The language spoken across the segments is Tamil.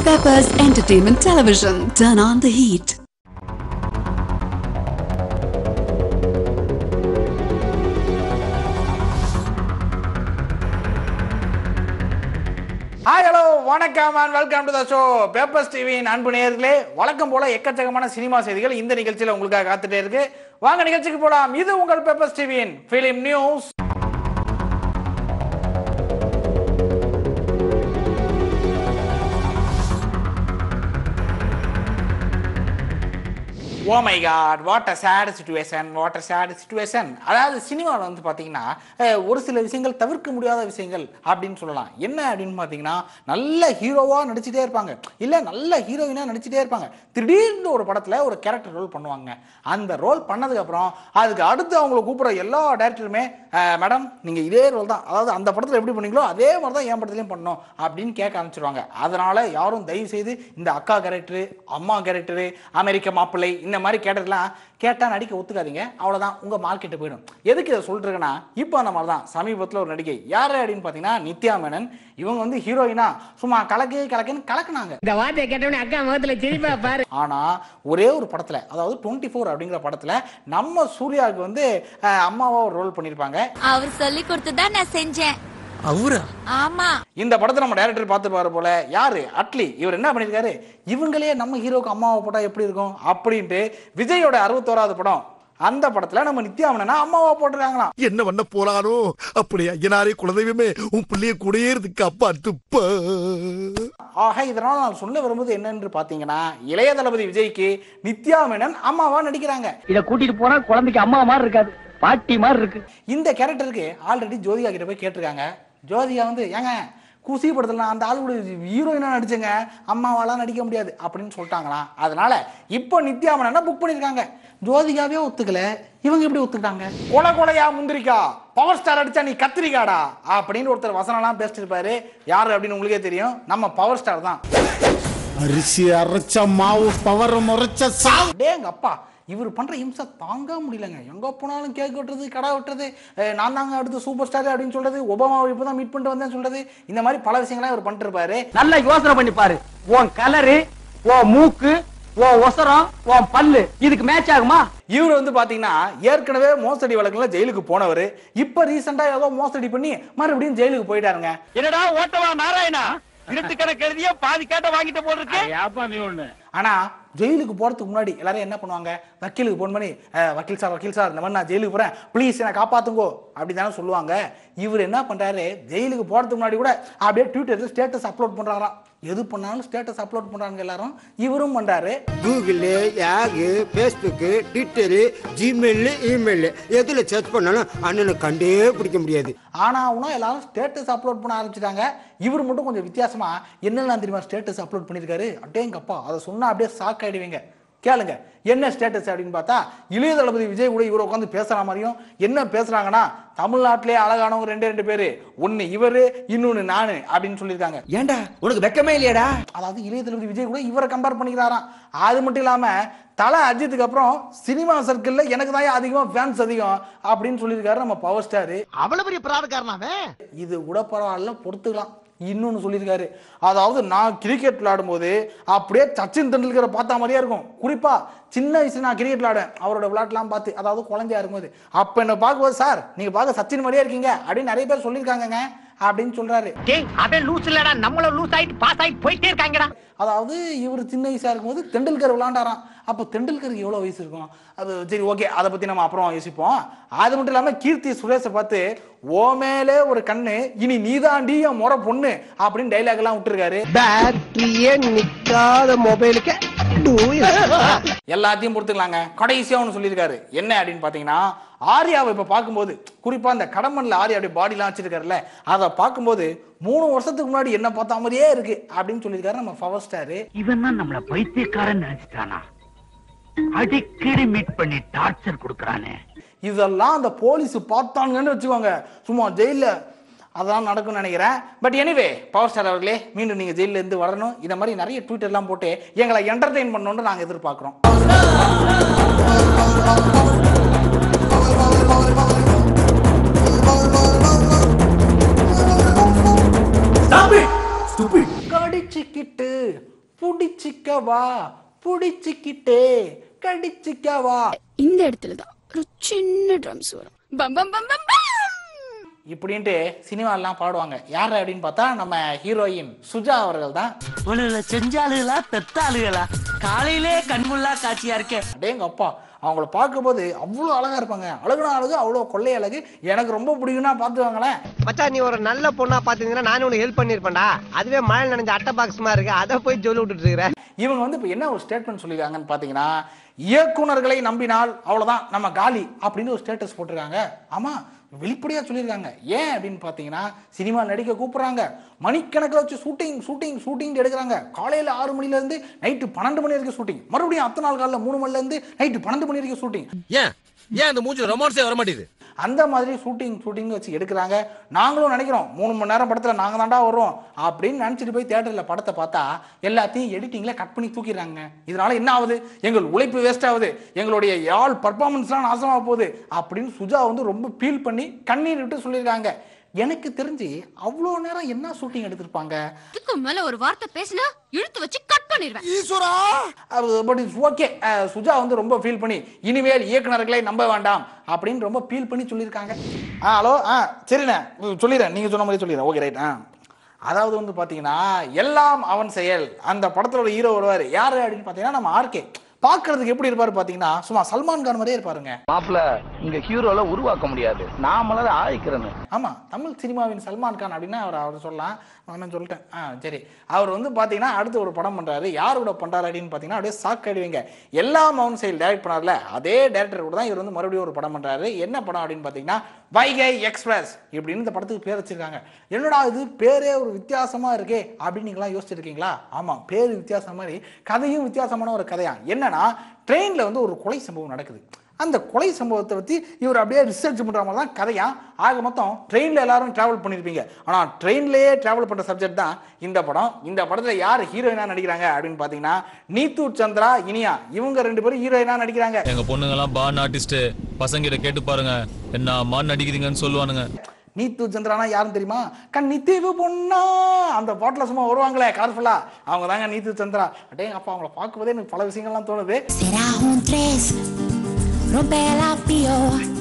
Peppers Entertainment Television. Turn on the heat. Hi hello வணக்கம் and welcome to the show Papers டிவியின் அன்பு நேயர்களே வழக்கம் போல எக்கச்சக்கமான சினிமா செய்திகள் இந்த நிகழ்ச்சியில் உங்களுக்காக காத்துட்டே இருக்கு வாங்க நிகழ்ச்சிக்கு போலாம் இது உங்கள் பேப்பர்ஸ் டிவியின் film news oh my god what a sad situation what a sad situation அதாவது சினிமாவில் வந்து பார்த்தீங்கன்னா அஹ், ஒரு சில விஷயங்கள் தவிர்க்க முடியாத விஷயங்கள் அப்படின்னு சொல்லலாம் என்ன அப்படின்னு பார்த்தீங்கன்னா நல்ல ஹீரோவாக நடிச்சிட்டே இருப்பாங்க இல்லை நல்ல ஹீரோயினாக நடிச்சிட்டே இருப்பாங்க திடீர்னு ஒரு படத்தில் ஒரு கேரக்டர் ரோல் பண்ணுவாங்க அந்த ரோல் பண்ணதுக்கப்புறம் அதுக்கு அடுத்து அவங்கள கூப்பிட்ற எல்லா டேரக்டருமே மேடம் நீங்கள் இதே ரோல் தான் அதாவது அந்த படத்தில் எப்படி பண்ணீங்களோ அதே மாதிரி தான் என் படத்துலையும் பண்ணணும் அப்படின்னு கேட்க ஆரம்பிச்சிருவாங்க அதனால யாரும் தயவு செய்து இந்த அக்கா கேரக்டரு அம்மா கேரக்டரு அமெரிக்க மாப்பிள்ளை இந்த மாதிரி கேரக்டர்லாம் கேட்டால் நடிக்க ஒத்துக்காதீங்க அவ்வளோதான் உங்கள் மார்க்கெட்டு போயிடும் எதுக்கு இதை சொல்லிட்டுருக்கேன்னா இப்போ அந்த மாதிரி தான் சமீபத்தில் ஒரு நடிகை யார் அப்படின்னு பார்த்தீங்கன்னா நித்யா மேனன் இவங்க வந்து ஹீரோயினா சும்மா கலக்கு கலக்குன்னு கலக்குனாங்க இந்த வார்த்தையை கேட்டவனே அக்கா முகத்துல சிரிப்பா பாரு ஆனா ஒரே ஒரு படத்துல அதாவது டுவெண்ட்டி ஃபோர் அப்படிங்கிற படத்துல நம்ம சூர்யாவுக்கு வந்து அஹ், அம்மாவா ஒரு ரோல் பண்ணியிருப்பாங்க அவர் சொல்லி கொடுத்துதான் நான் செஞ்சேன் அவரா ஆமா இந்த படத்தை நம்ம டைரக்டர் பார்த்துப்பாரு போல யாரு அட்லி இவர் என்ன பண்ணியிருக்காரு இவங்களே நம்ம ஹீரோக்கு அம்மாவை போட்டா எப்படி இருக்கும் அப்படின்ட்டு விஜயோட அறுபத்தோராவது படம் அந்த படத்துல நம்ம நித்யாமனா அம்மாவா போட்டுருக்காங்களாம் என்ன பண்ண போறானோ அப்படியே ஐயனாரே குலதெய்வமே உன் பிள்ளைய கூடயே இருக்கு அப்பா துப்ப ஆக இதனால நான் சொல்ல வரும்போது என்னன்னு பாத்தீங்கன்னா இளைய தளபதி விஜய்க்கு நித்யா மேனன் அம்மாவா நடிக்கிறாங்க இத கூட்டிட்டு போனா குழந்தைக்கு அம்மா மாதிரி இருக்காது பாட்டி மாதிரி இருக்கு இந்த கேரக்டருக்கு ஆல்ரெடி ஜோதிகா கிட்ட போய் கேட்டிருக்காங்க ஜோதிகா வந்து ஏங்க குசி படத்தில் நான் அந்த ஆள் கூட ஹீரோயினா நடிச்சேங்க அம்மாவாலாம் நடிக்க முடியாது அப்படின்னு சொல்லிட்டாங்களாம் அதனால இப்போ நித்யாமனா புக் பண்ணியிருக்காங்க ஜோதிகாவே ஒத்துக்கல இவங்க எப்படி ஒத்துக்கிட்டாங்க கொலை கொலையா முந்திரிக்கா பவர் ஸ்டார் அடிச்சா நீ கத்திரிக்காடா அப்படின்னு ஒருத்தர் வசனம்லாம் பேசிட்டு இருப்பாரு யாரு அப்படின்னு உங்களுக்கே தெரியும் நம்ம பவர் ஸ்டார் தான் அரிசி அரைச்ச மாவு பவர் முறைச்ச சாவு டேங்க அப்பா இவர் பண்ற இம்சை தாங்க முடியலங்க எங்க போனாலும் கேக் வெட்டுறது கடை வெட்டுறது அஹ் நான் தாங்க அடுத்து சூப்பர் ஸ்டார் அப்படின்னு சொல்றது ஒபாமாவை இப்போ தான் மீட் பண்ணிட்டு வந்தேன்னு சொல்றது இந்த மாதிரி பல விஷயங்களாம் இவர் பண்ணிட்டு இருப்பாரு நல்லா யோசனை பண்ணி பாரு உன் கலரு உன் மூக்கு உன் ஒசரம் உன் பல்லு இதுக்கு மேட்ச் ஆகுமா இவர் வந்து பாத்தீங்கன்னா ஏற்கனவே மோசடி வழக்குல ஜெயிலுக்கு போனவர் இப்ப ரீசெண்டா ஏதோ மோசடி பண்ணி மறுபடியும் ஜெயிலுக்கு போயிட்டாருங்க என்னடா ஓட்டவா நாராயணா இருட்டு கணக்கு எழுதிய பாதி கேட்ட வாங்கிட்ட போல் இருக்கு ஆனா ஜெயிலுக்கு போறதுக்கு முன்னாடி எல்லாரும் என்ன பண்ணுவாங்க வக்கீலுக்கு போன் பண்ணி "அஹ், வக்கீல் சார் வக்கீல் சார் இந்த மாதிரி நான் ஜெயிலுக்கு போறேன் ப்ளீஸ் என்னை காப்பாத்துங்கோ அப்படி தானே சொல்லுவாங்க இவர் என்ன பண்றாரு ஜெயிலுக்கு போறதுக்கு முன்னாடி கூட அப்படியே ட்விட்டர்ல ஸ்டேட்டஸ் அப்லோட் பண்றாராம் எது பண்ணாலும் ஸ்டேட்டஸ் அப்லோட் பண்றாங்க எல்லாரும் இவரும் பண்றாரு Google Yahoo Facebook Twitter Gmail email எதில் சர்ச் பண்ணாலும் அண்ணனை கண்டே பிடிக்க முடியாது ஆனா அவனும் எல்லாரும் ஸ்டேட்டஸ் அப்லோட் பண்ண ஆரம்பிச்சிட்டாங்க இவர் மட்டும் கொஞ்சம் வித்தியாசமா என்னெல்லாம் தெரியுமா ஸ்டேட்டஸ் அப்லோட் பண்ணியிருக்காரு அட்டேங்கப்பா அதை சொன்னா அப்படியே ஷாக் ஆயிடுவீங்க கேளுங்க என்ன ஸ்டேட்டஸ் அப்படின்னு பார்த்தா இளைய தளபதி விஜய் கூட இவர் உட்காந்து பேசுற மாதிரியும் என்ன பேசுறாங்கன்னா தமிழ்நாட்டிலே அழகானவங்க ரெண்டே ரெண்டு பேரு ஒன்னு இவரு இன்னொன்னு நானு அப்படின்னு சொல்லியிருக்காங்க ஏண்டா உனக்கு வெக்கமே இல்லையாடா அதாவது இளைய தளபதி விஜய் கூட இவரை கம்பேர் பண்ணிக்கிறாராம் அது மட்டும் இல்லாம தலை அஜித்துக்கு அப்புறம் சினிமா சர்க்கிள்ல எனக்கு தான் அதிகமா ஃபேன்ஸ் அதிகம் அப்படின்னு சொல்லியிருக்காரு நம்ம பவர் ஸ்டார் அவ்வளவு பெரிய பிராடுக்காரனாவே இது கூட பரவாயில்ல பொறுத்துக்கலாம் இன்னொன்னு சொல்லியிருக்காரு அதாவது நான் கிரிக்கெட் விளையாடும்போது அப்படியே சச்சின் தெண்டுல்கரை பார்த்த மாதிரியே இருக்கும் குறிப்பா சின்ன வயசுல நான் கிரிக்கெட் விளையாடுவேன் அவரோட விளையாட்டுலாம் பார்த்து அதாவது குழந்தையா இருக்கும்போது அப்ப என்ன பார்க்கும்போது சார் நீங்க பார்க்க சச்சின் மாதிரியே இருக்கீங்க அப்படின்னு நிறைய பேர் சொல்லியிருக்காங்கங்க அப்படின்னு சொல்றாரு டேய் அவன் லூஸ் இல்லடா நம்மள லூஸ் ஆயிட்டு பாஸ் ஆயிட்டு போயிட்டே இருக்காங்கடா அதாவது இவர் சின்ன வயசா இருக்கும்போது தெண்டுல்கர் விளையாண்டாராம் அப்போ தெண்டுல்கருக்கு எவ்வளோ வயசு இருக்கும் அது சரி ஓகே அதை பற்றி நம்ம அப்புறம் யோசிப்போம் அது மட்டும் இல்லாமல் கீர்த்தி சுரேஷை பார்த்து ஓ மேலே ஒரு கண்ணு இனி நீதாண்டி என் முறை பொண்ணு அப்படின்னு டைலாக் எல்லாம் விட்டுருக்காரு பேட்டரியே நிக்காத மொபைலுக்கு எல்லாத்தையும் பொறுத்துக்கலாங்க கடைசியா ஒன்று சொல்லியிருக்காரு என்ன அப்படின்னு பார்த்தீங்கன்னா ஆர்யாவை இப்போ பார்க்கும்போது குறிப்பா அந்த கடமண்ல ஆர்யா அப்படியே பாடிலாம் வச்சிருக்காருல்ல அதை பார்க்கும்போது மூணு வருஷத்துக்கு முன்னாடி என்ன பார்த்த மாதிரியே இருக்கு அப்படின்னு சொல்லியிருக்காரு நம்ம பவர் ஸ்டாரு இவன் தான் நம்மள பைத்தியக்காரன் நினைச்சிட்டானா அடிக்கடி மீட் பண்ணி டார்ச்சர் கொடுக்கறானே இதெல்லாம் அந்த போலீஸ் பார்த்தாங்கன்னு வச்சுக்கோங்க சும்மா ஜெயிலில் அதெல்லாம் நடக்கும்னு நினைக்கிறேன் பட் எனிவே பவர் ஸ்டார் அவர்களே மீண்டும் நீங்கள் ஜெயிலில் இருந்து வரணும் இந்த மாதிரி நிறைய ட்வீட்டர்லாம் போட்டு எங்களை என்டர்டெயின் பண்ணணும்னு நாங்கள் எதிர்பார்க்குறோம் கடிச்சுக்கிட்டு புடிச்சிக்கவா புடிச்சிக்கிட்டே கடிச்சிக்கவா இந்த இடத்துல தான் ஒரு சின்ன ட்ரம்ஸ் வரும் பம் பம் பம் பம் பம் இப்படின்ட்டு சினிமாலாம் பாடுவாங்க யார் அப்படின்னு பார்த்தா நம்ம ஹீரோயின் சுஜா அவர்கள் தான் உள்ள செஞ்சாளுகளா பெத்தாளுகளா காலையிலே கண்முள்ளா காட்சியா இருக்கே அடேங்க அப்பா அவங்கள பார்க்கும்போது அவ்வளோ அழகா இருப்பாங்க அழகுனா அழகு அவ்வளோ கொள்ளை அழகு எனக்கு ரொம்ப பிடிக்கும்னா பார்த்துவாங்களேன் மச்சான் நீ ஒரு நல்ல பொண்ணா பாத்தீங்கன்னா நானும் உனக்கு ஹெல்ப் பண்ணிருப்பேன்டா அதுவே மழை நனைஞ்ச அட்டை பாக்ஸ் மாதிரி இருக்கு அதை போய் சொல்லி விட்டுட்டு இருக்கிற இவங்க வந்து இப்போ என்ன ஒரு ஸ்டேட்மெண்ட் சொல்லியிருக்காங்கன்னு பார்த்தீங்கன்னா இயக்குனர்களை நம்பினால் அவ்வளோதான் நம்ம காலி அப்படின்னு ஒரு ஸ்டேட்டஸ் போட்டிருக்காங்க ஆமாம் வெளிப்படையாக சொல்லியிருக்காங்க ஏன் அப்படின்னு பார்த்தீங்கன்னா சினிமா நடிக்க கூப்பிட்றாங்க மணிக்கணக்கில் வச்சு ஷூட்டிங் ஷூட்டிங் ஷூட்டிங் எடுக்கிறாங்க காலையில் ஆறு மணிலேருந்து நைட்டு பன்னெண்டு மணி வரைக்கும் ஷூட்டிங் மறுபடியும் அத்தனை நாள் காலையில் மூணு மணிலேருந்து நைட்டு பன்னெண்டு மணி வரைக்கும் ஷூட்டிங் ஏன் ஏன் அந்த மூஞ்சி ரொமான்ஸே வர மாட்டேங்குது அந்த மாதிரி ஷூட்டிங் ஷூட்டிங் வச்சு எடுக்கிறாங்க நாங்களும் நினைக்கிறோம் மூணு மணி நேரம் படத்தில் நாங்கள் தாண்டா வரோம் அப்படின்னு நினச்சிட்டு போய் தேட்டரில் படத்தை பார்த்தா எல்லாத்தையும் எடிட்டிங்கில் கட் பண்ணி தூக்கிடுறாங்க இதனால என்ன ஆகுது எங்கள் உழைப்பு வேஸ்ட் ஆகுது எங்களுடைய யாழ் பர்ஃபார்மன்ஸ்லாம் நாசமாக போகுது அப்படின்னு சுஜா வந்து ரொம்ப ஃபீல் பண்ணி கண்ணீர் விட்டு சொல்லியிருக்காங்க எனக்கு தெரிஞ்சு அவ்வளோ நேரம் என்ன ஷூட்டிங் எடுத்திருப்பாங்க இதுக்கு மேல ஒரு வார்த்தை பேசினா இழுத்து வச்சு கட் பண்ணிடுவேன் ஈஸ்வரா பட் இட்ஸ் ஓகே சுஜா வந்து ரொம்ப ஃபீல் பண்ணி இனிமேல் இயக்குனர்களை நம்ப வேண்டாம் அப்படின்னு ரொம்ப ஃபீல் பண்ணி சொல்லியிருக்காங்க ஆ ஹலோ ஆ சரிண்ணே உம், சொல்லிடுறேன் நீங்கள் சொன்ன மாதிரி சொல்லிடுறேன் ஓகே ரைட் ஆ அதாவது வந்து பார்த்தீங்கன்னா எல்லாம் அவன் செயல் அந்த படத்தோட ஹீரோ வருவார் யார் அப்படின்னு பார்த்தீங்கன்னா நம்ம ஆர்கே பார்க்கறதுக்கு எப்படி இருப்பாரு பார்த்தீங்கன்னா சும்மா சல்மான் கான் மாதிரியே இருப்பாருங்க மாப்பிள இங்க ஹீரோல உருவாக்க முடியாது நாமளால ஆயிக்கிறேன்னு ஆமா தமிழ் சினிமாவின் சல்மான் கான் அப்படின்னா அவர் அவர் சொல்லலாம் நான் சொல்லிட்டேன் ஆ சரி அவர் வந்து பார்த்தீங்கன்னா அடுத்து ஒரு படம் பண்றாரு யாரோட பண்றாரு அப்படின்னு பார்த்தீங்கன்னா அப்படியே சாக் ஆயிடுவீங்க எல்லா மவுன் செயல் டைரக்ட் பண்ணார்ல அதே டேரக்டர் கூட தான் இவர் வந்து மறுபடியும் ஒரு படம் பண்றாரு என்ன படம் அப்படின்னு பார்த்தீங்கன்னா வைகை எக்ஸ்பிரஸ் இப்படின்னு இந்த படத்துக்கு பேர் வச்சிருக்காங்க என்னடா இது பேரே ஒரு வித்தியாசமா இருக்கே அப்படின்னு நீங்களாம் யோசிச்சிருக்கீங்களா ஆமா பேர் வித்தியாசம் மாதிரி கதையும் வித்தியாசமான ஒரு கதையா என்னன்னா ட்ரெயின்ல வந்து ஒரு கொலை சம்பவம் நடக்குது அந்த கொலை சம்பவத்தை பற்றி இவர் அப்படியே ரிசர்ச் பண்ணுற மாதிரி தான் கதையா ஆக மொத்தம் ட்ரெயினில் எல்லாரும் ட்ராவல் பண்ணியிருப்பீங்க ஆனால் ட்ரெயின்லேயே ட்ராவல் பண்ணுற சப்ஜெக்ட் தான் இந்த படம் இந்த படத்தில் யார் ஹீரோயினாக நடிக்கிறாங்க அப்படின்னு பார்த்தீங்கன்னா நீத்து சந்திரா இனியா இவங்க ரெண்டு பேரும் ஹீரோயினாக நடிக்கிறாங்க எங்க பொண்ணுங்க எல்லாம் பான் ஆர்டிஸ்ட் பசங்க கிட்ட கேட்டு பாருங்க என்ன மான் நடிக்கிறீங்கன்னு சொல்லுவானுங்க நீத்து சந்திரானா யாருன்னு தெரியுமா கண்ணி தீவு பொண்ணா அந்த பாட்டில் சும்மா வருவாங்களே கலர்ஃபுல்லா அவங்க தாங்க நீத்து சந்திரா அடே அப்பா அவங்கள பார்க்கும்போதே எனக்கு பல விஷயங்கள்லாம் தோணுது Será un tres, rompe la pio.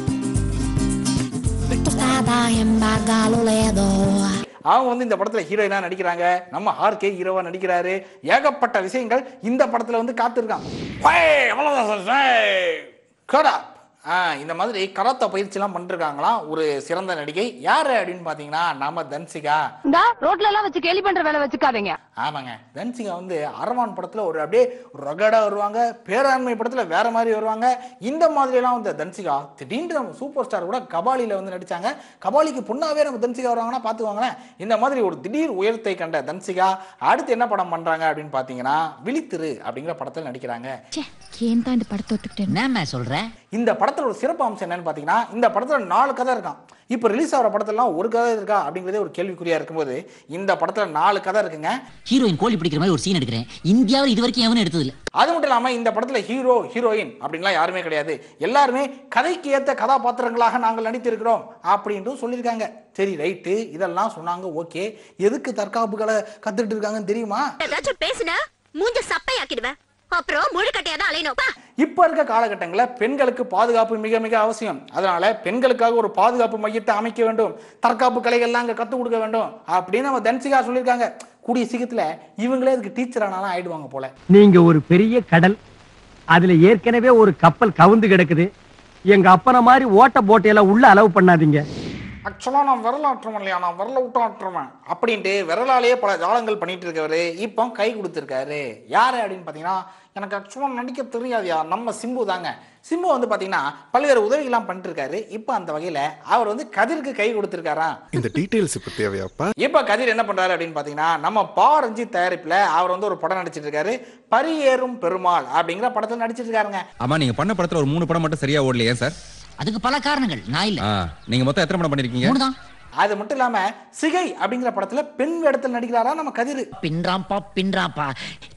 Tostada embarga ledo. அவங்க வந்து இந்த படத்துல ஹீரோயினா நடிக்கிறாங்க நம்ம ஆர்கே ஹீரோவா நடிக்கிறாரு ஏகப்பட்ட விஷயங்கள் இந்த படத்துல வந்து காத்திருக்கான் ஹேய், அவ்வளவுதான் சார். Hey, cut up. ஆ, இந்த மாதிரி கராத்தா பயிற்சிலாம் பண்ணிருக்காங்களாம் ஒரு சிறந்த நடிகை யாரு அப்படின்னு பாத்தீங்கன்னா நம்ம தன்சிகா இந்த ரோட்ல எல்லாம் வச்சு கேலி பண்ற வேலை வச்சுக்காதீங்க ஆமாங்க தன்சிகா வந்து அரவான் படத்துல ஒரு அப்படியே ரொகடா வருவாங்க பேராண்மை படத்துல வேற மாதிரி வருவாங்க இந்த மாதிரி எல்லாம் வந்து தன்சிகா திடீர்னு நம்ம சூப்பர் ஸ்டார் கூட கபாலில வந்து நடிச்சாங்க கபாலிக்கு பொண்ணாவே நம்ம தன்சிகா வருவாங்கன்னா பாத்துக்கோங்களேன் இந்த மாதிரி ஒரு திடீர் உயரத்தை கண்ட தன்சிகா அடுத்து என்ன படம் பண்றாங்க அப்படின்னு பாத்தீங்கன்னா விழித்திரு அப்படிங்கிற படத்தில் நடிக்கிறாங்க ஏன் தான் இந்த படத்தை ஒத்துக்கிட்டேன் என்னம்மா சொல்ற இந்த படத்துல ஒரு சிறப்பு அம்சம் என்னன்னு பாத்தீங்கன்னா இந்த படத்துல நாலு கதை இருக்கான் இப்போ ரிலீஸ் ஆகிற படத்துலலாம் ஒரு கதை இருக்கா அப்படிங்கிறதே ஒரு கேள்விக்குறியா இருக்கும்போது இந்த படத்துல நாலு கதை இருக்குங்க ஹீரோயின் கோழி பிடிக்கிற மாதிரி ஒரு சீன் எடுக்கிறேன் இந்தியாவில் இது வரைக்கும் எவனும் எடுத்தது இல்ல அது மட்டும் இல்லாம இந்த படத்துல ஹீரோ ஹீரோயின் அப்படின்லாம் யாருமே கிடையாது எல்லாருமே கதைக்கு ஏத்த கதாபாத்திரங்களாக நாங்கள் நடித்திருக்கிறோம் அப்படின்ட்டு சொல்லியிருக்காங்க சரி ரைட்டு இதெல்லாம் சொன்னாங்க ஓகே எதுக்கு தற்காப்புகளை கத்துட்டு இருக்காங்கன்னு தெரியுமா ஏதாச்சும் பேசுன மூஞ்ச சப்பையாக்கிடுவேன் அப்புறம் முழுக்கட்டையா தான் அலையணும் பா இப்ப இருக்க காலகட்டங்களில் பெண்களுக்கு பாதுகாப்பு மிக மிக அவசியம் அதனால பெண்களுக்காக ஒரு பாதுகாப்பு மையத்தை அமைக்க வேண்டும் தற்காப்பு கலைகள்லாம் அங்க கத்துக் கொடுக்க வேண்டும் அப்படின்னு நம்ம தன்சிகா சொல்லியிருக்காங்க கூடிய சீக்கிரத்துல இவங்களே அதுக்கு டீச்சர் ஆனாலும் ஆயிடுவாங்க போல நீங்க ஒரு பெரிய கடல் அதுல ஏற்கனவே ஒரு கப்பல் கவுந்து கிடக்குது எங்க அப்பன மாதிரி ஓட்ட போட்டையெல்லாம் உள்ள அளவு பண்ணாதீங்க ஆக்சுவலாக நான் விரல் ஆட்டுறவன் இல்லையா நான் விரல விட்டு ஆட்டுறவன் அப்படின்ட்டு விரலாலேயே பல ஜாலங்கள் பண்ணிட்டு இருக்கவரு இப்போ கை கொடுத்துருக்காரு யாரு அப்படின்னு பார்த்தீங்கன்னா எனக்கு ஆக்சுவலாக நடிக்க தெரியாதுயா நம்ம சிம்பு தாங்க சிம்பு வந்து பார்த்தீங்கன்னா பல்வேறு உதவிகள்லாம் பண்ணிட்டு இருக்காரு இப்போ அந்த வகையில் அவர் வந்து கதிருக்கு கை கொடுத்துருக்காராம் இந்த டீடைல்ஸ் இப்ப தேவையாப்பா இப்போ கதிர் என்ன பண்றாரு அப்படின்னு பார்த்தீங்கன்னா நம்ம பா ரஞ்சித் தயாரிப்பில் அவர் வந்து ஒரு படம் நடிச்சிட்டு இருக்காரு பரியேறும் பெருமாள் அப்படிங்கிற படத்தில் நடிச்சிட்டு இருக்காருங்க ஆமா நீங்க பண்ண படத்துல ஒரு மூணு படம் மட்டும் சரியா ஓடலையே சார் அதுக்கு பல காரணங்கள் நான் இல்ல ஆ, நீங்க மொத்தம் எத்தனை படம் பண்ணிருக்கீங்க மூணுதான் அது மட்டும் இல்லாம சிகை அப்படிங்கிற படத்துல பெண் வேடத்தில் நடிக்கிறாரா நம்ம கதிர் பின்றாம்பா பின்றாம்பா தம்பி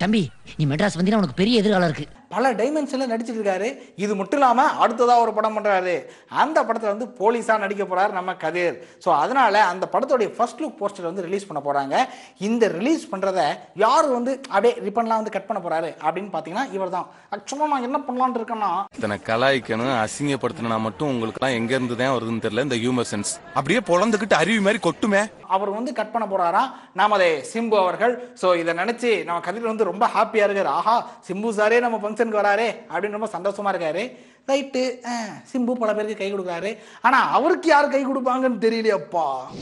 நீ மெட்ராஸ் வந்தீங்கன்னா உனக்கு பெரிய எதிர்காலம் இருக்கு பல டைமென்ஷன்ல நடிச்சிட்டு இருக்காரு இது மட்டும் இல்லாம அடுத்ததா ஒரு படம் பண்றாரு அந்த படத்துல வந்து போலீஸா நடிக்க போறாரு நம்ம கதிர் ஸோ அதனால அந்த படத்தோடைய ஃபர்ஸ்ட் லுக் போஸ்டர் வந்து ரிலீஸ் பண்ண போறாங்க இந்த ரிலீஸ் பண்றத யார் வந்து அப்படியே ரிப்பன்லாம் வந்து கட் பண்ண போறாரு அப்படின்னு பாத்தீங்கன்னா இவர் தான் ஆக்சுவலா நான் என்ன பண்ணலாம்னு இருக்கேன்னா இத்தனை கலாய்க்கணும் அசிங்கப்படுத்தணும்னா மட்டும் உங்களுக்குலாம் எங்க இருந்து தான் வருதுன்னு தெரியல இந்த ஹியூமர் சென்ஸ் அப்படியே பொழந்துக்கிட்டு அருவி மாதிரி கொட்டுமே அவர் வந்து கட் பண்ண போறாராம் நமது சிம்பு அவர்கள் ஸோ இதை நினைச்சு நம்ம கதிர் வந்து ரொம்ப ஹாப்பியா இருக்காரு ஆஹா சிம்பு சாரே நம்ம ஃபங்க்ஷனுக்கு வராரே அப்படின்னு ரொம்ப சந்தோஷமா இருக்காரு ரைட்டு சிம்பு பல பேருக்கு கை கொடுக்குறாரு ஆனா அவருக்கு யார் கை கொடுப்பாங்கன்னு தெரியலையப்பா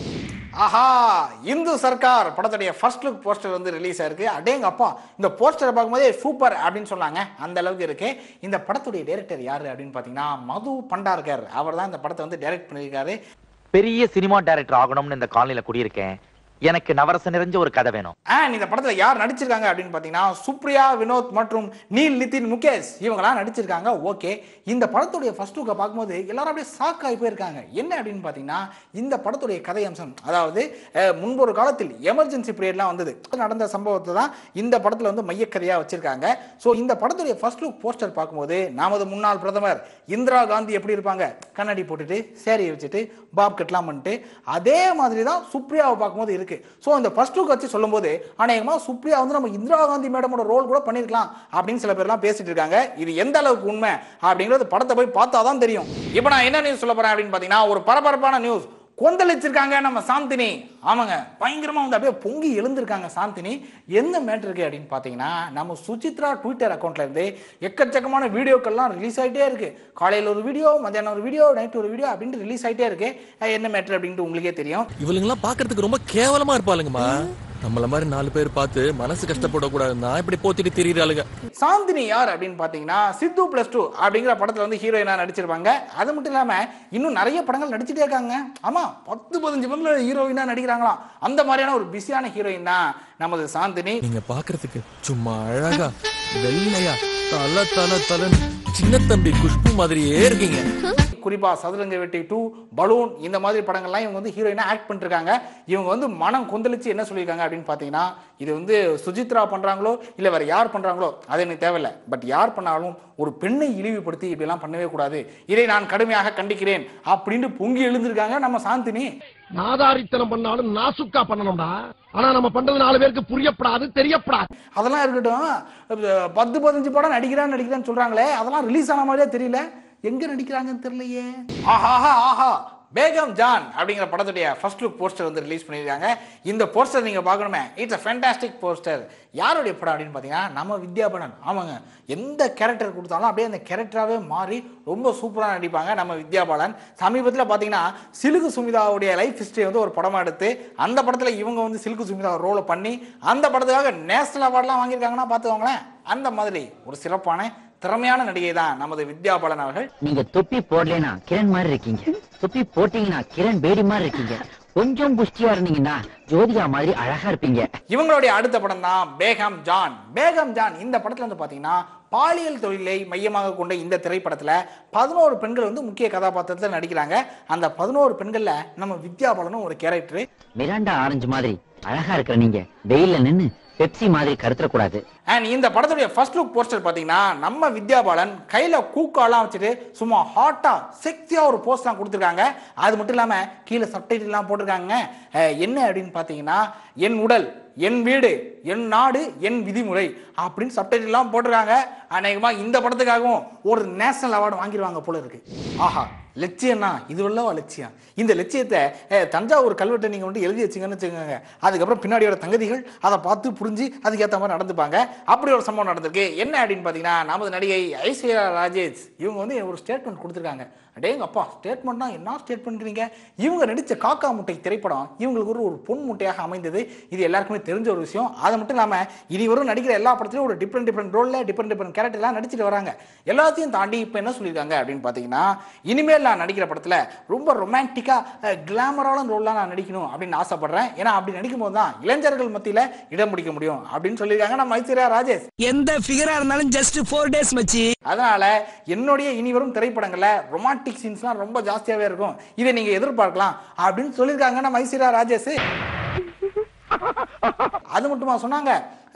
ஆஹா இந்து சர்க்கார் படத்துடைய ஃபர்ஸ்ட் லுக் போஸ்டர் வந்து ரிலீஸ் ஆயிருக்கு அடேங்க அப்பா இந்த போஸ்டரை பார்க்கும்போதே சூப்பர் அப்படின்னு சொன்னாங்க அந்த அளவுக்கு இருக்கு இந்த படத்துடைய டைரக்டர் யாரு அப்படின்னு பார்த்தீங்கன்னா மது பண்டார்கர் அவர் தான் இந்த படத்தை வந்து டைரக்ட் பண்ணியிருக்காரு பெரிய சினிமா டைரக்டர் ஆகணும்னு இந்த காலனில குடியிருக்கேன் எனக்கு நவரசம் நிறைஞ்ச ஒரு கதை வேணும் அண்ட் இந்த படத்துல யார் நடிச்சிருக்காங்க அப்படின்னு பார்த்தீங்கன்னா சுப்ரியா வினோத் மற்றும் நீல் நிதின் முகேஷ் இவங்கலாம் நடிச்சிருக்காங்க ஓகே இந்த படத்துடைய ஃபர்ஸ்ட் லுக்கை பார்க்கும்போது எல்லாரும் அப்படியே ஷாக் ஆகி போயிருக்காங்க என்ன அப்படின்னு பார்த்தீங்கன்னா இந்த படத்துடைய கதை அம்சம் அதாவது அஹ், முன்பு ஒரு காலத்தில் எமர்ஜென்சி பீரியட்லாம் வந்தது நடந்த சம்பவத்தை தான் இந்த படத்துல வந்து மையக்கதையாக வச்சிருக்காங்க ஸோ இந்த படத்துடைய ஃபர்ஸ்ட் லுக் போஸ்டர் பார்க்கும்போது நமது முன்னாள் பிரதமர் இந்திரா காந்தி எப்படி இருப்பாங்க கண்ணாடி போட்டுட்டு சேரி வச்சுட்டு பாப் கட்லாம் பண்ணிட்டு அதே மாதிரி தான் சுப்ரியாவை பார்க்கும்போது இருக்கு ஸோ இந்த ஃபர்ஸ்ட் லுக் வச்சு சொல்லும்போது அநேகமாக சுப்ரியா வந்து நம்ம இந்திரா காந்தி மேடமோட ரோல் கூட பண்ணியிருக்கலாம் அப்படின்னு சில பேர்லாம் பேசிட்டு இருக்காங்க இது எந்த அளவுக்கு உண்மை அப்படிங்கிறது படத்தை போய் பார்த்தா தான் தெரியும் இப்போ நான் என்ன நியூஸ் சொல்ல போறேன் அப்படின்னு பார்த்தீங்கன்னா ஒரு பரபரப்பான நியூஸ் கொந்தளிச்சிருக்காங்க நம்ம சாந்தினி ஆமாங்க பயங்கரமா வந்து அப்படியே பொங்கி எழுந்திருக்காங்க சாந்தினி எந்த மேட்டருக்கு அப்படின்னு பார்த்தீங்கன்னா நம்ம சுசித்ரா ட்விட்டர் அக்கௌண்ட்ல இருந்து எக்கச்சக்கமான வீடியோக்கள்லாம் ரிலீஸ் ஆகிட்டே இருக்கு காலையில் ஒரு வீடியோ மத்தியானம் ஒரு வீடியோ நைட் ஒரு வீடியோ அப்படின்ட்டு ரிலீஸ் ஆகிட்டே இருக்கு அஹ் என்ன மேட்டர் அப்படின்ட்டு உங்களுக்கே தெரியும் இவளுங்கெல்லாம் பாக்குறதுக்கு ரொம்ப கேவலமா இருப்பாளுங்கம்மா நம்மள மாதிரி நாலு பேர் பார்த்து மனசு கஷ்டப்படக்கூடாதுன்னா இப்படி போத்திட்டு திரியிறாளுங்க சாந்தினி யார் அப்படின்னு பார்த்தீங்கன்னா சித்து பிளஸ் டூ அப்படிங்கிற படத்தில் வந்து ஹீரோயினா நடிச்சிருப்பாங்க அது மட்டும் இல்லாமல் இன்னும் நிறைய படங்கள் நடிச்சுட்டே இருக்காங்க ஆமாம் பத்து பதினஞ்சு படங்கள் ஹீரோயினா நடிக்கிறாங்களாம் அந்த மாதிரியான ஒரு பிஸியான ஹீரோயின் தான் நமது சாந்தினி நீங்க பாக்குறதுக்கு சும்மா அழகா வெள்ளையா தல தல தல சின்ன தம்பி குஷ்பு மாதிரியே இருக்கீங்க குறிப்பா சதுரங்க வெட்டி டூ பலூன் இந்த மாதிரி படங்கள்லாம் இவங்க வந்து ஹீரோயினா ஆக்ட் பண்ணிருக்காங்க இவங்க வந்து மனம் கொந்தளிச்சு என்ன சொல்லியிருக்காங்க அப்படின்னு பார்த்தீங்கன்னா இது வந்து சுஜித்ரா பண்றாங்களோ இல்லை வேற யார் பண்றாங்களோ அது எனக்கு தேவையில்லை பட் யார் பண்ணாலும் ஒரு பெண்ணை இழிவுபடுத்தி இப்படிலாம் பண்ணவே கூடாது இதை நான் கடுமையாக கண்டிக்கிறேன் அப்படின்னு பொங்கி எழுந்திருக்காங்க நம்ம சாந்தினி நாதாரித்தனம் பண்ணாலும் நாசுக்கா பண்ணணும்டா ஆனா நம்ம பண்றது நாலு பேருக்கு புரியப்படாது தெரியப்படாது அதெல்லாம் இருக்கட்டும் அஹ் பத்து பதினஞ்சு படம் நடிக்கிறான் நடிக்கிறான்னு சொல்றாங்களே அதெல்லாம் ரிலீஸ் ஆன மாதிரியே தெரியல எங்க நடிக்கிறாங்கன்னு தெரியலையே ஆஹா ஆஹா ஆஹா பேகம் ஜான் அப்படிங்கிற படத்துடைய ஃபர்ஸ்ட் லுக் போஸ்டர் வந்து ரிலீஸ் பண்ணியிருக்காங்க இந்த போஸ்டர் நீங்க பார்க்கணுமே இட்ஸ் அ ஃபேண்டாஸ்டிக் போஸ்டர் யாருடைய படம் அப்படின்னு பார்த்தீங்கன்னா நம்ம வித்யாபணன் ஆமாங்க எந்த கேரக்டர் கொடுத்தாலும் அப்படியே அந்த கேரக்டராகவே மாறி ரொம்ப சூப்பராக நடிப்பாங்க நம்ம வித்யாபாலன் சமீபத்தில் பார்த்தீங்கன்னா சிலுக்கு சுமிதாவுடைய லைஃப் ஹிஸ்டரி வந்து ஒரு படமாக எடுத்து அந்த படத்தில் இவங்க வந்து சிலுக்கு சுமிதா ரோலை பண்ணி அந்த படத்துக்காக நேஷனல் அவார்ட்லாம் வாங்கியிருக்காங்கன்னா பார்த்துக்கோங்களேன் அந்த மாதிரி ஒரு சிறப்பான திறமையான நடிகை தான் நமது வித்யாபாலன் அவர்கள் நீங்க தொப்பி போடலைனா கிரண் மாதிரி இருக்கீங்க தொப்பி போட்டீங்கன்னா கிரண் பேடி மாதிரி இருக்கீங்க கொஞ்சம் புஷ்டியா இருந்தீங்கன்னா ஜோதிகா மாதிரி அழகா இருப்பீங்க இவங்களுடைய அடுத்த படம் தான் பேகம் ஜான் பேகம் ஜான் இந்த படத்துல வந்து பாத்தீங்கன்னா பாலியல் தொழிலை மையமாக கொண்ட இந்த திரைப்படத்துல பதினோரு பெண்கள் வந்து முக்கிய கதாபாத்திரத்தில் நடிக்கிறாங்க அந்த பதினோரு பெண்கள்ல நம்ம வித்யாபாலனும் ஒரு கேரக்டர் மிராண்டா ஆரஞ்சு மாதிரி அழகா இருக்கிற நீங்க வெயில்ல நின்னு பெப்சி மாதிரி கருத்துறக்கூடாது அண்ட் இந்த படத்துடைய ஃபர்ஸ்ட் லுக் போஸ்டர் பார்த்தீங்கன்னா நம்ம வித்யாபாலன் கையில் கூக்காலாம் வச்சுட்டு சும்மா ஹாட்டாக செக்ஸியாக ஒரு போஸ்ட்லாம் கொடுத்துருக்காங்க அது மட்டும் இல்லாமல் கீழே சப்டைட்டில்லாம் போட்டிருக்காங்க அஹ் என்ன அப்படின்னு பார்த்தீங்கன்னா என் உடல் என் வீடு என் நாடு என் விதிமுறை அப்படின்னு சப்டைட்டில்லாம் போட்டிருக்காங்க அநேகமாக இந்த படத்துக்காகவும் ஒரு நேஷனல் அவார்டு வாங்கிடுவாங்க போல இருக்கு ஆஹா லட்சியம்னா இது வல்லவா லட்சியம் இந்த லட்சியத்தை அஹ், தஞ்சாவூர் கல்வெட்டை நீங்கள் வந்து எழுதி வச்சுங்கன்னு வச்சுக்கோங்க அதுக்கப்புறம் பின்னாடியோட தங்கதிகள் அதை பார்த்து புரிஞ்சு அதுக்கேற்ற மாதிரி நடந்துப்பாங்க அப்படி ஒரு சம்பவம் நடந்திருக்கு என்ன அப்படின்னு பார்த்தீங்கன்னா நமது நடிகை ஐஸ்வர்யா ராஜேஷ் இவங்க வந்து ஒரு ஸ்டேட்மெண்ட் கொடுத்துருக்காங்க அடேங்க அப்பா ஸ்டேட்மெண்ட்னா என்ன ஸ்டேட்மெண்ட் பண்ணுறீங்க இவங்க நடித்த காக்கா முட்டை திரைப்படம் இவங்களுக்கு ஒரு ஒரு பொன் முட்டையாக அமைந்தது இது எல்லாருக்குமே தெரிஞ்ச ஒரு விஷயம் அது மட்டும் இல்லாமல் இனி வரும் நடிக்கிற எல்லா படத்துலையும் ஒரு டிஃப்ரெண்ட் டிஃப்ரெண்ட் ரோலில் டிஃப்ரெண்ட் டிஃப்ரெண்ட் கேரக்டர்லாம் நடிச்சிட்டு வராங்க எல்லாத்தையும் தாண்டி இப்போ என்ன சொல்லியிருக்காங்க அப்படின்னு பார்த்தீங்கன்னா இனிமேல் நான் நடிக்கிற படத்தில் ரொம்ப ரொமான்டிக்காக கிளாமரான ரோல்லாம் நான் நடிக்கணும் அப்படின்னு ஆசைப்படுறேன் ஏன்னா அப்படி நடிக்கும் போது தான் இளைஞர்கள் மத்தியில் இடம் பிடிக்க முடியும் அப்படின்னு சொல்லியிருக்காங்க நம்ம ஐஸ்வர்யா ராஜேஷ் எந்த ஃபிகரா இருந்தாலும் ஜஸ்ட் ஃபோர் டேஸ் மச்சி அதனால என்னுடைய இனி வரும் திரைப்படங்கள்ல ரொமான்டிக் சீன்ஸ்லாம் ரொம்ப ஜாஸ்தியாவே இருக்கும் இதை நீங்க எதிர்பார்க்கலாம் அப்படின்னு சொல்லியிருக்காங்க நம்ம ஐஸ்வர்யா ராஜேஷ் அது மட்டுமா சொன்னாங்க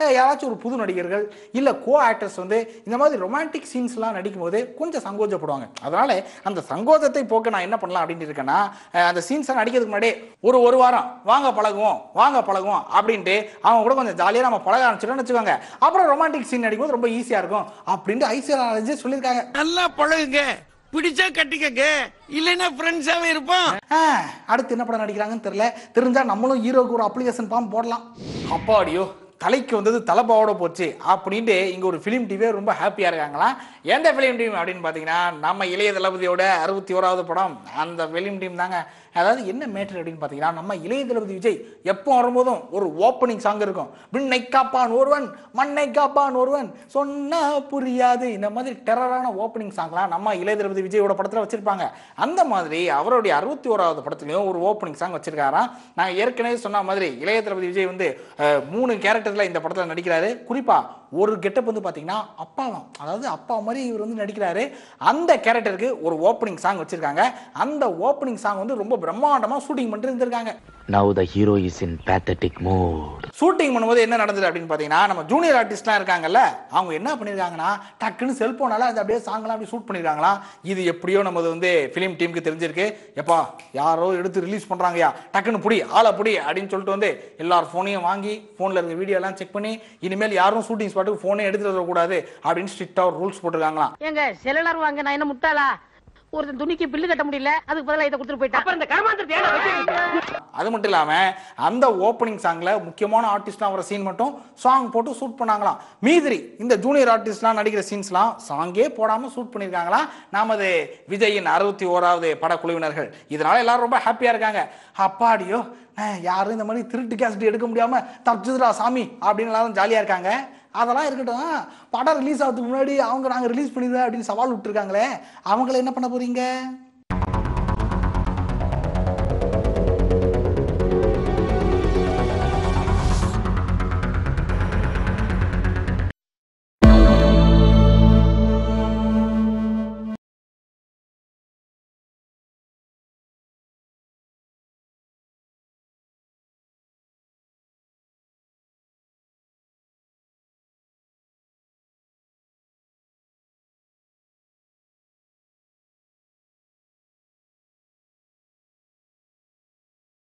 அஹ், யாராச்சும் ஒரு புது நடிகர்கள் இல்லை கோ ஆக்டர்ஸ் வந்து இந்த மாதிரி ரொமான்டிக் சீன்ஸ்லாம் நடிக்கும்போது கொஞ்சம் சங்கோஜப்படுவாங்க அதனால அந்த சங்கோஜத்தை போக்க நான் என்ன பண்ணலாம் அப்படின்னு இருக்கேன்னா அஹ், அந்த சீன்ஸை நடிக்கிறதுக்கு முன்னாடி ஒரு ஒரு வாரம் வாங்க பழகுவோம் வாங்க பழகுவோம் அப்படின்ட்டு அவங்க கூட கொஞ்சம் ஜாலியாக நம்ம பழக ஆரம்பிச்சிட்டோம்னு வச்சுக்கோங்க அப்புறம் ரொமான்டிக் சீன் நடிக்கும்போது ரொம்ப ஈஸியாக இருக்கும் அப்படின்ட்டு ஐசிஆர் சொல்லியிருக்காங்க நல்லா பழகுங்க பிடிச்சா கட்டிக்கங்க இல்லைன்னா ஃப்ரெண்ட்ஸாவே இருப்போம் ஆ, அடுத்து என்ன படம் நடிக்கிறாங்கன்னு தெரியல தெரிஞ்சா நம்மளும் ஹீரோக்கு ஒரு அப்ளிகேஷன் ஃபார்ம் போடலாம் அப்பாடியோ தலைக்கு வந்தது தலைப்பாவோட போச்சு அப்படின்ட்டு இங்க ஒரு ஃபிலிம் டிவியே ரொம்ப ஹாப்பியா இருக்காங்களாம் எந்த ஃபிலிம் டீம் அப்படின்னு பார்த்தீங்கன்னா நம்ம இளைய தளபதியோட அறுபத்தி ஓராவது படம் அந்த ஃபிலிம் டீம் தாங்க அதாவது என்ன மேட்டர் அப்படின்னு பார்த்தீங்கன்னா நம்ம இளைய தளபதி விஜய் எப்போ வரும்போதும் ஒரு ஓப்பனிங் சாங் இருக்கும் விண்ணை காப்பான் ஒருவன் மண்ணை காப்பான் ஒருவன் சொன்னா புரியாது இந்த மாதிரி டெரரான ஓப்பனிங் சாங்லாம் நம்ம இளைய தளபதி விஜயோட படத்தில் வச்சிருப்பாங்க அந்த மாதிரி அவருடைய அறுபத்தி ஓராவது படத்துலையும் ஒரு ஓப்பனிங் சாங் வச்சிருக்காராம் நான் ஏற்கனவே சொன்ன மாதிரி இளைய தளபதி விஜய் வந்து அஹ், மூணு கேரக்டர்ல இந்த படத்தில் நடிக்கிறாரு குறிப்பா ஒரு கெட்டப் வந்து பார்த்தீங்கன்னா அப்பாவாம் அதாவது அப்பா மாதிரி இவர் வந்து நடிக்கிறாரு அந்த கேரக்டருக்கு ஒரு ஓப்பனிங் சாங் வச்சிருக்காங்க அந்த ஓப்பனிங் சாங் வந்து ரொம்ப பிரம்மாண்டமா ஷூட்டிங் பண்ணிட்டு இருந்திருக்காங்க Now the hero is in pathetic mood. Shooting பண்ணும்போது என்ன நடந்தது அப்படின்னு பார்த்தீங்கன்னா நம்ம ஜூனியர் ஆர்டிஸ்ட்லாம் இருக்காங்கல்ல அவங்க என்ன பண்ணியிருக்காங்கன்னா டக்குன்னு செல்போனால அது அப்படியே சாங்லாம் அப்படி ஷூட் பண்ணியிருக்காங்களா இது எப்படியோ நமது வந்து ஃபிலிம் டீமுக்கு தெரிஞ்சிருக்கு எப்பா யாரோ எடுத்து ரிலீஸ் பண்ணுறாங்கயா டக்குன்னு புடி ஆளை புடி அப்படின்னு சொல்லிட்டு வந்து எல்லார் ஃபோனையும் வாங்கி ஃபோனில் இருக்க வீடியோ எல்லாம் செக் பண்ணி இனிமேல் யாரும் ஷூட்டிங் ஸ்பாட்டுக்கு ஃபோனே எடுத்துட்டு வரக்கூடாது அப்படின்னு ஸ்ட்ரிக்டாக ஒரு ரூல்ஸ் போட்டிருக்காங்களாம் ஏங்க செல்லுலார் வாங்க நான் என்ன முட்டாளா ஒருத்தன் துணிக்கு பில்லு கட்ட முடியல அதுக்கு பதிலா இதை கொடுத்துட்டு போயிட்டா அப்புறம் இந்த கருமாந்திரத்தை அது மட்டும் இல்லாமல் அந்த ஓப்பனிங் சாங்கில் முக்கியமான ஆர்டிஸ்ட்லாம் வர சீன் மட்டும் சாங் போட்டு ஷூட் பண்ணாங்களாம் மீதிரி இந்த ஜூனியர் ஆர்டிஸ்ட்லாம் நடிக்கிற சீன்ஸ்லாம் சாங்கே போடாமல் ஷூட் பண்ணியிருக்காங்களாம் நமது விஜயின் அறுபத்தி ஓராவது படக்குழுவினர்கள் இதனால எல்லாரும் ரொம்ப ஹாப்பியாக இருக்காங்க அப்பாடியோ அஹ், யாரும் இந்த மாதிரி திருட்டு கேசட் எடுக்க முடியாமல் தப்பிச்சுதுடா சாமி அப்படின்னு எல்லாரும் ஜாலியாக இருக்காங்க அதெல்லாம் இருக்கட்டும் படம் ரிலீஸ் ஆகிறதுக்கு முன்னாடி அவங்க நாங்கள் ரிலீஸ் பண்ணிடுறேன் அப்படின்னு சவால் விட்டுருக்காங்களே அவங்கள என்ன பண்ண போறீங்க